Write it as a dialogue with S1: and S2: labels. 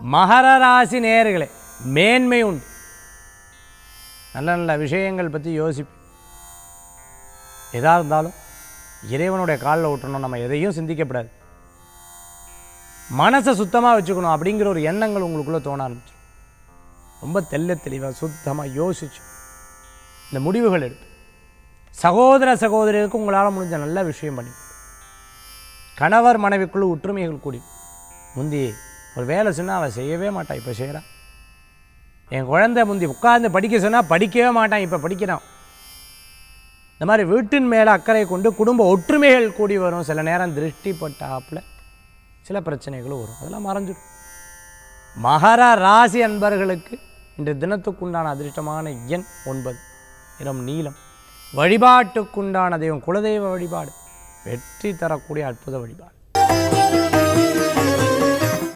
S1: மகர ராசி நேயர்களே மேன்மை உண்டு நல்ல நல்ல விஷயங்கள் பற்றி யோசிப்பேன் எதாக இருந்தாலும் இறைவனுடைய காலில் விட்டுறணும் நம்ம எதையும் சிந்திக்கப்படாது மனசை சுத்தமாக வச்சுக்கணும் அப்படிங்கிற ஒரு எண்ணங்கள் உங்களுக்குள்ளே தோண ஆரம்பிச்சிடும் ரொம்ப தெள்ள தெளிவாக சுத்தமாக யோசிச்சு இந்த முடிவுகள் எடுப்பு சகோதர சகோதரிகளுக்கு உங்களால் முடிஞ்ச நல்ல விஷயம் பண்ணி கணவர் மனைவிக்குள்ள ஒற்றுமைகள் கூடி முந்தி ஒரு வேலை சொன்னால் அவள் செய்யவே மாட்டான் இப்போ செய்கிறா என் குழந்தை முந்தி உட்கார்ந்து படிக்க சொன்னால் படிக்கவே மாட்டான் இப்போ படிக்கிறான் இந்த மாதிரி வீட்டின் மேலே அக்கறை கொண்டு குடும்ப ஒற்றுமைகள் கூடி வரும் சில நேரம் திருஷ்டி பட்டாப்புல சில பிரச்சனைகளும் வரும் அதெல்லாம் மறைஞ்சிடும் மகர ராசி அன்பர்களுக்கு இன்று தினத்துக்குண்டான அதிர்ஷ்டமான எண் ஒன்பது நிறம் நீலம் வழிபாட்டுக்குண்டான தெய்வம் குலதெய்வ வழிபாடு வெற்றி தரக்கூடிய அற்புத வழிபாடு